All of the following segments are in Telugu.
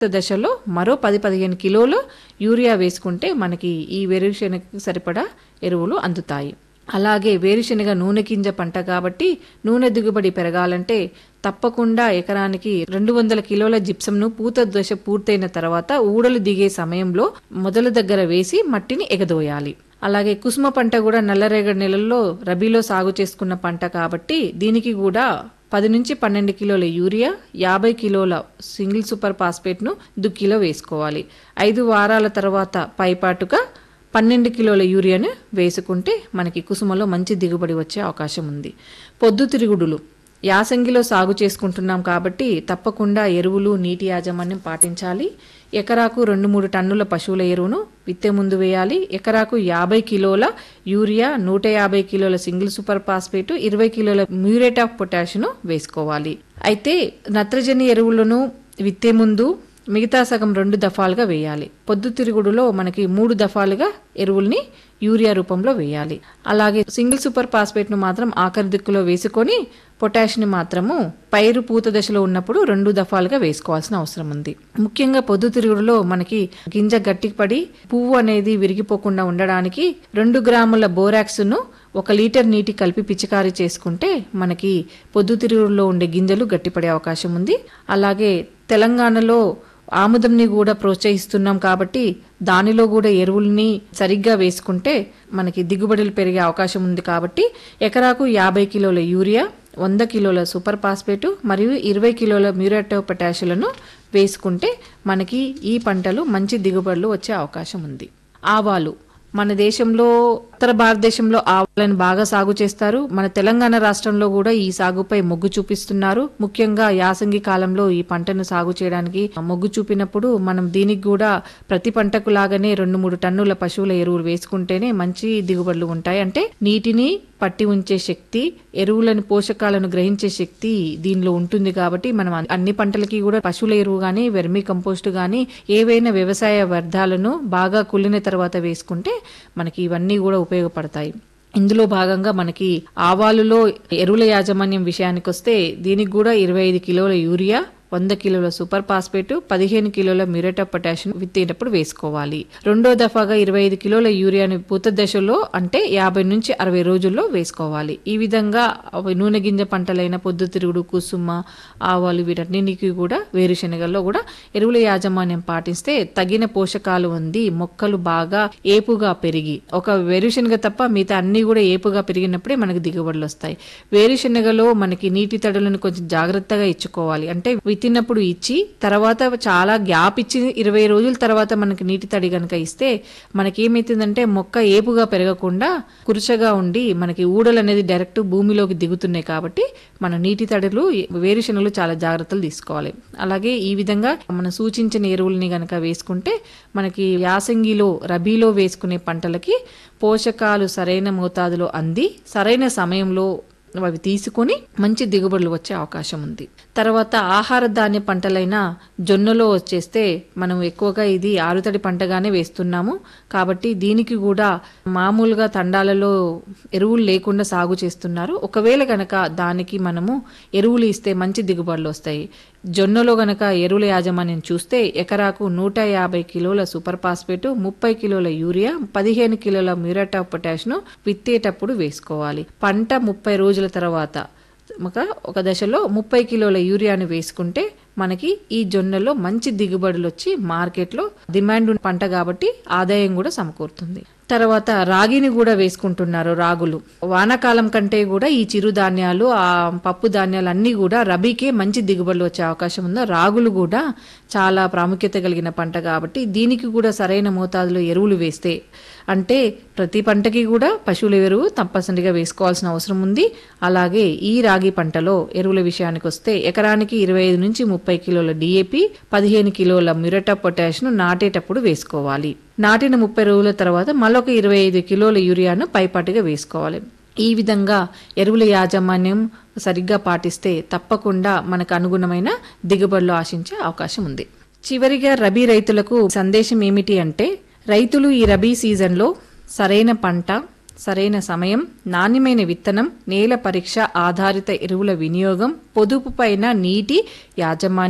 దశలో మరో పది పదిహేను కిలోలు యూరియా వేసుకుంటే మనకి ఈ వేరుశెనగకి సరిపడా ఎరువులు అందుతాయి అలాగే వేరుశెనగ నూనె గింజ పంట కాబట్టి నూనె దిగుబడి పెరగాలంటే తప్పకుండా ఎకరానికి రెండు వందల కిలోల జిప్సంను పూత దశ పూర్తయిన తర్వాత ఊడలు దిగే సమయంలో మొదల దగ్గర వేసి మట్టిని ఎగదోయాలి అలాగే కుసుమ పంట కూడా నల్లరేగడి నెలల్లో రబీలో సాగు చేసుకున్న పంట కాబట్టి దీనికి కూడా పది నుంచి పన్నెండు కిలోల యూరియా యాభై కిలోల సింగిల్ సూపర్ ఫాస్ఫేట్ను దుక్కిలో వేసుకోవాలి ఐదు వారాల తర్వాత పైపాటుగా పన్నెండు కిలోల యూరియాను వేసుకుంటే మనకి కుసుమలో మంచి దిగుబడి వచ్చే అవకాశం ఉంది పొద్దుతిరుగుడులు యాసంగిలో సాగు చేసుకుంటున్నాం కాబట్టి తప్పకుండా ఎరువులు నీటి యాజమాన్యం పాటించాలి ఎకరాకు రెండు మూడు టన్నుల పశువుల ఎరువును విత్తే ముందు వేయాలి ఎకరాకు యాభై కిలోల యూరియా నూట యాభై కిలోల సింగిల్ సూపర్ ఫాస్ఫేట్ ఇరవై కిలోల మ్యూరేట్ ఆఫ్ పొటాషియం వేసుకోవాలి అయితే నత్రజని ఎరువులను విత్తే ముందు మిగతా సగం రెండు దఫాలుగా వేయాలి పొద్దుతిరుగుడులో మనకి మూడు దఫాలుగా ఎరువుల్ని యూరియా రూపంలో వేయాలి అలాగే సింగిల్ సూపర్ ఫాస్ఫేట్ను మాత్రం ఆఖరి దిక్కులో వేసుకొని పొటాష్ని మాత్రము పైరు పూత దశలో ఉన్నప్పుడు రెండు దఫాలుగా వేసుకోవాల్సిన అవసరం ఉంది ముఖ్యంగా పొద్దుతిరుగుడులో మనకి గింజ గట్టిపడి పువ్వు అనేది విరిగిపోకుండా ఉండడానికి రెండు గ్రాముల బోరాక్స్ను ఒక లీటర్ నీటి కలిపి పిచికారీ చేసుకుంటే మనకి పొద్దుతిరుగుడులో ఉండే గింజలు గట్టిపడే అవకాశం ఉంది అలాగే తెలంగాణలో ఆముదంని కూడా ప్రోత్సహిస్తున్నాం కాబట్టి దానిలో కూడా ఎరువుల్ని సరిగ్గా వేసుకుంటే మనకి దిగుబడులు పెరిగే అవకాశం ఉంది కాబట్టి ఎకరాకు యాభై కిలోల యూరియా వంద కిలోల సూపర్ ఫాస్ఫేటు మరియు ఇరవై కిలోల మ్యూరేటో పొటాషియాలను వేసుకుంటే మనకి ఈ పంటలు మంచి దిగుబడులు వచ్చే అవకాశం ఉంది ఆవాలు మన దేశంలో ఉత్తర భారతదేశంలో ఆవాలను బాగా సాగు చేస్తారు మన తెలంగాణ రాష్ట్రంలో కూడా ఈ సాగుపై మొగ్గు చూపిస్తున్నారు ముఖ్యంగా యాసంగి కాలంలో ఈ పంటను సాగు చేయడానికి మొగ్గు చూపినప్పుడు మనం దీనికి కూడా ప్రతి పంటకు లాగానే రెండు మూడు టన్నుల పశువుల ఎరువులు వేసుకుంటేనే మంచి దిగుబడులు ఉంటాయి అంటే నీటిని పట్టి ఉంచే శక్తి ఎరువులను పోషకాలను గ్రహించే శక్తి దీనిలో ఉంటుంది కాబట్టి మనం అన్- అన్ని పంటలకి కూడా పశువుల ఎరువు కానీ వెర్మి కంపోస్ట్ కానీ ఏవైనా వ్యవసాయ వ్యర్థాలను బాగా కుళ్ళిన తర్వాత వేసుకుంటే మనకి ఇవన్నీ కూడా ఉపయోగపడతాయి ఇందులో భాగంగా మనకి ఆవాలులో ఎరువుల యాజమాన్యం విషయానికి వస్తే దీనికి కూడా ఇరవై ఐదు కిలోల యూరియా వంద కిలోల సూపర్ ఫాస్ఫేట్ పదిహేను కిలోల మ్యూరేట్ ఆఫ్ పొటాషియం విత్తేటప్పుడు వేసుకోవాలి రెండో దఫాగా ఇరవై ఐదు కిలోల యూరియాని పూత దశలో అంటే యాభై నుంచి అరవై రోజుల్లో వేసుకోవాలి ఈ విధంగా అవి నూనె గింజ పంటలైన పొద్దుతిరుగుడు కుసుమ ఆవాలు వీటన్నిటికీ కూడా వేరుశనగల్లో కూడా ఎరువుల యాజమాన్యం పాటిస్తే తగిన పోషకాలు ఉంది మొక్కలు బాగా ఏపుగా పెరిగి ఒక వేరుశనగ తప్ప మిగతా అన్ని కూడా ఏపుగా పెరిగినప్పుడే మనకి దిగుబడులు వస్తాయి వేరుశనగలో మనకి నీటి తడులను కొంచెం జాగ్రత్తగా ఇచ్చుకోవాలి అంటే విత్తినప్పుడు ఇచ్చి తర్వాత చాలా గ్యాప్ ఇచ్చి ఇరవై రోజుల తర్వాత మనకి నీటి తడి కనుక ఇస్తే మనకి ఏమైతుందంటే మొక్క ఏపుగా పెరగకుండా కురుచగా ఉండి మనకి ఊడలు అనేది డైరెక్ట్ భూమిలోకి దిగుతున్నాయి కాబట్టి మన నీటి తడులు వేరుశనగలు చాలా జాగ్రత్తలు తీసుకోవాలి అలాగే ఈ విధంగా మనం సూచించిన ఎరువుల్ని గనక వేసుకుంటే మనకి యాసంగిలో రబీలో వేసుకునే పంటలకి పోషకాలు సరైన మోతాదులో అంది సరైన సమయంలో అవి తీసుకొని మంచి దిగుబడులు వచ్చే అవకాశం ఉంది తర్వాత ఆహార ధాన్య పంటలైన జొన్నలో వచ్చేస్తే మనం ఎక్కువగా ఇది ఆరుతడి పంటగానే వేస్తున్నాము కాబట్టి దీనికి కూడా మామూలుగా తండాలలో ఎరువులు లేకుండా సాగు చేస్తున్నారు ఒకవేళ గనక దానికి మనము ఎరువులు ఇస్తే మంచి దిగుబడులు వస్తాయి జొన్నలో గనక ఎరువుల యాజమాన్యం చూస్తే ఎకరాకు నూట యాభై కిలోల సూపర్ ఫాస్ఫేట్ ముప్పై కిలోల యూరియా పదిహేను కిలోల మ్యూరేట్ ఆఫ్ పొటాష్ను విత్తేటప్పుడు వేసుకోవాలి పంట ముప్పై రోజుల తర్వాత ఒక ఒక దశలో ముప్పై కిలోల యూరియాను వేసుకుంటే మనకి ఈ జొన్నలో మంచి దిగుబడులు వచ్చి మార్కెట్లో డిమాండ్ ఉన్న పంట కాబట్టి ఆదాయం కూడా సమకూరుతుంది తర్వాత రాగిని కూడా వేసుకుంటున్నారు రాగులు వానాకాలం కంటే కూడా ఈ చిరుధాన్యాలు ఆ పప్పు ధాన్యాలు అన్నీ కూడా రబీకే మంచి దిగుబడులు వచ్చే అవకాశం ఉందో రాగులు కూడా చాలా ప్రాముఖ్యత కలిగిన పంట కాబట్టి దీనికి కూడా సరైన మోతాదులో ఎరువులు వేస్తే అంటే ప్రతి పంటకి కూడా పశువుల ఎరువు తప్పనిసరిగా వేసుకోవాల్సిన అవసరం ఉంది అలాగే ఈ రాగి పంటలో ఎరువుల విషయానికి వస్తే ఎకరానికి ఇరవై ఐదు నుంచి ముప్పై కిలోల డిఏపి పదిహేను కిలోల మ్యూరటా పొటాష్ను నాటేటప్పుడు వేసుకోవాలి నాటిన ముప్పై రోజుల తర్వాత మరొక ఇరవై ఐదు కిలోల యూరియాను పైపాటిగా వేసుకోవాలి ఈ విధంగా ఎరువుల యాజమాన్యం సరిగ్గా పాటిస్తే తప్పకుండా మనకు అనుగుణమైన దిగుబడులు ఆశించే అవకాశం ఉంది చివరిగా రబీ రైతులకు సందేశం ఏమిటి అంటే రైతులు ఈ రబీ సీజన్లో సరైన పంట సరైన సమయం నాణ్యమైన విత్తనం నేల పరీక్ష ఆధారిత ఎరువుల వినియోగం పొదుపు పైన నీటి యాజమాన్యం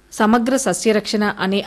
సమగ్ర సస్యరక్షణ అనే